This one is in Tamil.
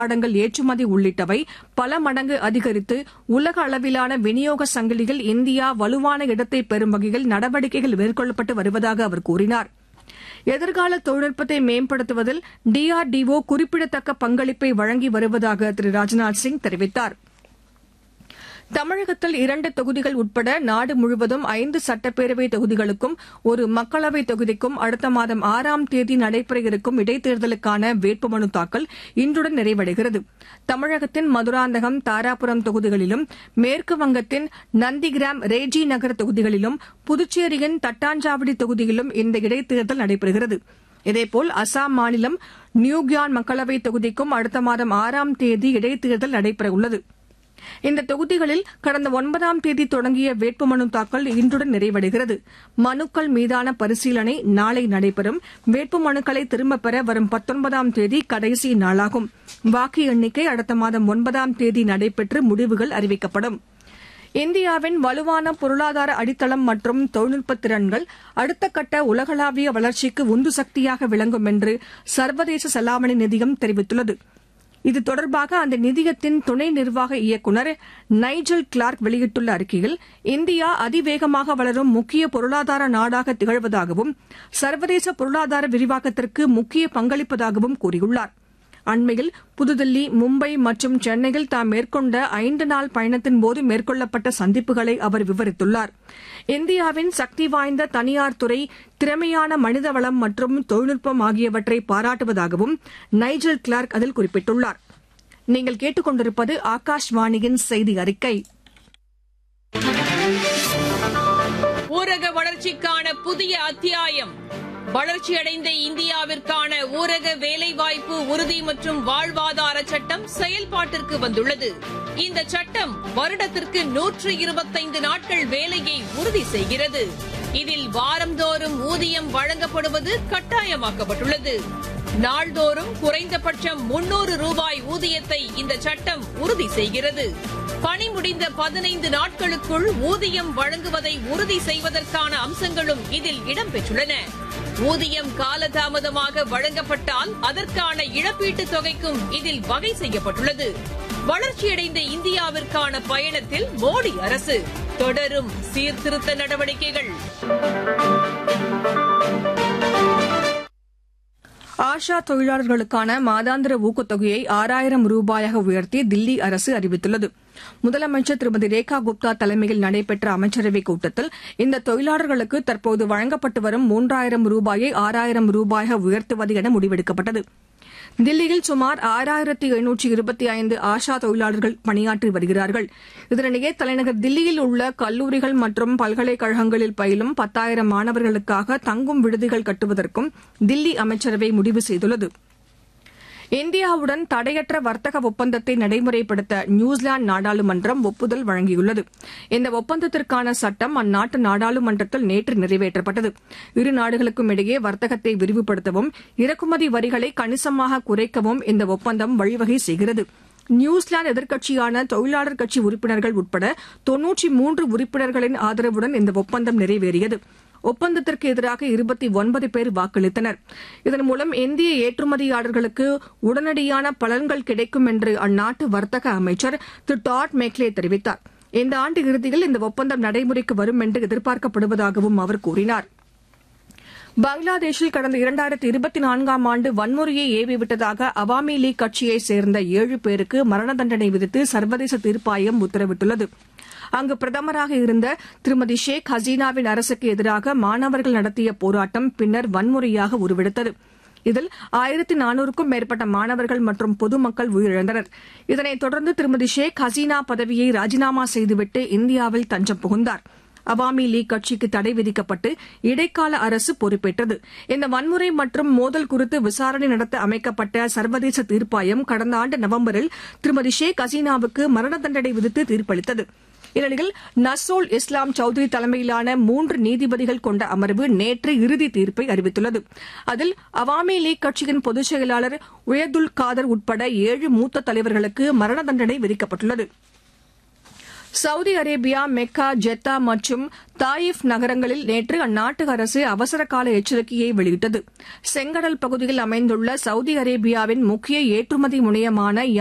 தளவாடங்கள் ஏற்றுமதி உள்ளிட்டவை பல மடங்கு அதிகரித்து உலக அளவிலான விநியோக சங்கிலியில் இந்தியா வலுவான இடத்தை பெறும் வகையில் நடவடிக்கைகள் மேற்கொள்ளப்பட்டு வருவதாக அவர் கூறினார் எதிர்கால தொழில்நுட்பத்தை மேம்படுத்துவதில் டிஆர்டிஓ குறிப்பிடத்தக்க பங்களிப்பை வழங்கி வருவதாக திரு ராஜ்நாத் சிங் தெரிவித்தாா் தமிழகத்தில் இரண்டு தொகுதிகள் உட்பட நாடு முழுவதும் ஐந்து சட்டப்பேரவை தொகுதிகளுக்கும் ஒரு மக்களவை தொகுதிக்கும் அடுத்த மாதம் ஆறாம் தேதி நடைபெற இருக்கும் இடைத்தேர்தலுக்கான வேட்புமனு தாக்கல் இன்றுடன் நிறைவடைகிறது தமிழகத்தின் மதுராந்தகம் தாராபுரம் தொகுதிகளிலும் மேற்கு வங்கத்தின் நந்திகிராம் ரேஜி நகர் தொகுதிகளிலும் புதுச்சேரியின் தட்டாஞ்சாவடி தொகுதியிலும் இந்த இடைத்தேர்தல் நடைபெறுகிறது இதேபோல் அசாம் மாநிலம் நியூகியான் மக்களவைத் தொகுதிக்கும் அடுத்த மாதம் ஆறாம் தேதி இடைத்தேர்தல் நடைபெறவுள்ளது இந்த தொகுதிகளில் கடந்த ஒன்பதாம் தேதி தொடங்கிய வேட்புமனு தாக்கல் இன்றுடன் நிறைவடைகிறது மனுக்கள் மீதான பரிசீலனை நாளை நடைபெறும் வேட்புமனுக்களை திரும்பப் பெற வரும் பத்தொன்பதாம் தேதி கடைசி நாளாகும் வாக்கு எண்ணிக்கை அடுத்த மாதம் ஒன்பதாம் தேதி நடைபெற்று முடிவுகள் அறிவிக்கப்படும் இந்தியாவின் வலுவான பொருளாதார அடித்தளம் மற்றும் தொழில்நுட்ப திறன்கள் அடுத்த கட்ட உலகளாவிய வளர்ச்சிக்கு உந்து சக்தியாக விளங்கும் என்று சர்வதேச செலாவணி நிதியம் தெரிவித்துள்ளது இது தொடர்பாக அந்த நிதியத்தின் துணை நிர்வாக இயக்குநர் நைஜல் கிளார்க் வெளியிட்டுள்ள அறிக்கையில் இந்தியா அதிவேகமாக வளரும் முக்கிய பொருளாதார நாடாக திகழ்வதாகவும் சர்வதேச பொருளாதார விரிவாக்கத்திற்கு முக்கிய பங்களிப்பதாகவும் கூறியுள்ளார் அண்மையில் புதுதில்லி மும்பை மற்றும் சென்னையில் தாம் மேற்கொண்ட ஐந்து நாள் பயணத்தின்போது மேற்கொள்ளப்பட்ட சந்திப்புகளை அவர் விவரித்துள்ளார் இந்தியாவின் சக்தி வாய்ந்த தனியார் துறை திறமையான மனிதவளம் மற்றும் தொழில்நுட்பம் ஆகியவற்றை பாராட்டுவதாகவும் நைஜல் கிளார்க் அதில் குறிப்பிட்டுள்ளார் நீங்கள் கேட்டுக்கொண்டிருப்பது ஆகாஷ்வாணியின் செய்தி அறிக்கை ஊரக வளர்ச்சிக்கான புதிய அத்தியாயம் வளர்ச்சியடைந்த இந்தியாவிற்கான ஊரக வேலைவாய்ப்பு உறுதி மற்றும் வாழ்வாதார சட்டம் செயல்பாட்டிற்கு வந்துள்ளது இந்த சட்டம் வருடத்திற்கு நூற்று இருபத்தைந்து நாட்கள் வேலையை உறுதி செய்கிறது இதில் வாரந்தோறும் ஊதியம் வழங்கப்படுவது கட்டாயமாக்கப்பட்டுள்ளது நாள்தோறும் குறைந்தபட்சம் முன்னூறு ரூபாய் ஊதியத்தை இந்த சட்டம் உறுதி செய்கிறது பணி முடிந்த பதினைந்து நாட்களுக்குள் ஊதியம் வழங்குவதை உறுதி செய்வதற்கான அம்சங்களும் இதில் இடம்பெற்றுள்ளன ஊதியம் காலதாமதமாக வழங்கப்பட்டால் அதற்கான இழப்பீட்டுத் தொகைக்கும் இதில் வகை செய்யப்பட்டுள்ளது வளர்ச்சியடைந்த இந்தியாவிற்கான பயணத்தில் மோடி அரசு தொடரும் சீர்திருத்த நடவடிக்கைகள் ஆஷா தொழிலாளர்களுக்கான மாதாந்திர ஊக்கத்தொகையை ஆறாயிரம் ரூபாயாக உயர்த்தி தில்லி அரசு அறிவித்துள்ளது முதலமைச்சர் திருமதி ரேகா குப்தா தலைமையில் நடைபெற்ற அமைச்சரவைக் கூட்டத்தில் இந்த தொழிலாளர்களுக்கு தற்போது வழங்கப்பட்டு வரும் மூன்றாயிரம் ரூபாயை ஆறாயிரம் ரூபாயாக உயர்த்துவது என முடிவெடுக்கப்பட்டது தில்லியில் சுமார் ஆறாயிரத்தி எழுநூற்றி இருபத்தி ஐந்து ஆஷா தொழிலாளர்கள் பணியாற்றி வருகிறார்கள் இதனிடையே தலைநகர் தில்லியில் உள்ள கல்லூரிகள் மற்றும் பல்கலைக்கழகங்களில் பயிலும் பத்தாயிரம் மாணவர்களுக்காக தங்கும் விடுதிகள் கட்டுவதற்கும் தில்லி அமைச்சரவை முடிவு செய்துள்ளது இந்தியாவுடன் தடையற்ற வர்த்தக ஒப்பந்தத்தை நடைமுறைப்படுத்த நியூசிலாந்து நாடாளுமன்றம் ஒப்புதல் வழங்கியுள்ளது இந்த ஒப்பந்தத்திற்கான சட்டம் அந்நாட்டு நாடாளுமன்றத்தில் நேற்று நிறைவேற்றப்பட்டது இரு நாடுகளுக்கும் இடையே வர்த்தகத்தை விரிவுபடுத்தவும் இறக்குமதி வரிகளை கணிசமாக குறைக்கவும் இந்த ஒப்பந்தம் வழிவகை செய்கிறது நியூசிலாந்து எதிர்க்கட்சியான தொழிலாளர் கட்சி உறுப்பினர்கள் உட்பட தொன்னூற்றி மூன்று உறுப்பினர்களின் ஆதரவுடன் இந்த ஒப்பந்தம் நிறைவேறியது ஒப்பந்தத்திற்கு எதிராக இருபத்தி ஒன்பது பேர் வாக்களித்தனர் இதன் மூலம் இந்திய ஏற்றுமதியாளர்களுக்கு உடனடியான பலன்கள் கிடைக்கும் என்று அந்நாட்டு வர்த்தக அமைச்சர் திரு டாட் மேக்லே தெரிவித்தார் இந்த ஆண்டு இறுதியில் இந்த ஒப்பந்தம் நடைமுறைக்கு வரும் என்று எதிர்பார்க்கப்படுவதாகவும் அவர் கூறினார் பங்களாதேஷில் கடந்த இரண்டாயிரத்தி இருபத்தி நான்காம் ஆண்டு வன்முறையை ஏவிவிட்டதாக அவாமி லீக் கட்சியைச் சேர்ந்த ஏழு பேருக்கு மரண தண்டனை விதித்து சர்வதேச தீர்ப்பாயம் உத்தரவிட்டுள்ளது அங்கு பிரதமராக இருந்த திருமதி ஷேக் ஹசீனாவின் அரசுக்கு எதிராக மாணவர்கள் நடத்திய போராட்டம் பின்னர் வன்முறையாக உருவெடுத்தது இதில் ஆயிரத்தி நானூறுக்கும் மேற்பட்ட மாணவர்கள் மற்றும் பொதுமக்கள் உயிரிழந்தனர் இதனைத் தொடர்ந்து திருமதி ஷேக் ஹசீனா பதவியை ராஜினாமா செய்துவிட்டு இந்தியாவில் தஞ்சம் புகுந்தார் அவாமி லீக் கட்சிக்கு தடை விதிக்கப்பட்டு இடைக்கால அரசு பொறுப்பேற்றது இந்த வன்முறை மற்றும் மோதல் குறித்து விசாரணை நடத்த அமைக்கப்பட்ட சர்வதேச தீர்ப்பாயம் கடந்த ஆண்டு நவம்பரில் திருமதி ஷேக் ஹசீனாவுக்கு மரண தண்டனை விதித்து தீர்ப்பளித்தது இந்நிலையில் நசோல் இஸ்லாம் சௌத்ரி தலைமையிலான மூன்று நீதிபதிகள் கொண்ட அமர்வு நேற்று இறுதி தீர்ப்பை அறிவித்துள்ளது அதில் அவாமி லீக் கட்சியின் பொதுச் செயலாளர் உயதுல் காதர் உட்பட ஏழு மூத்த தலைவர்களுக்கு மரண தண்டனை விதிக்கப்பட்டுள்ளது சவுதி அரேபியா மெக்கா ஜெத்தா மற்றும் தாயிஃப் நகரங்களில் நேற்று அந்நாட்டு அரசு அவசரகால எச்சரிக்கையை வெளியிட்டது செங்கடல் பகுதியில் அமைந்துள்ள சவுதி அரேபியாவின் முக்கிய ஏற்றுமதி முனையமான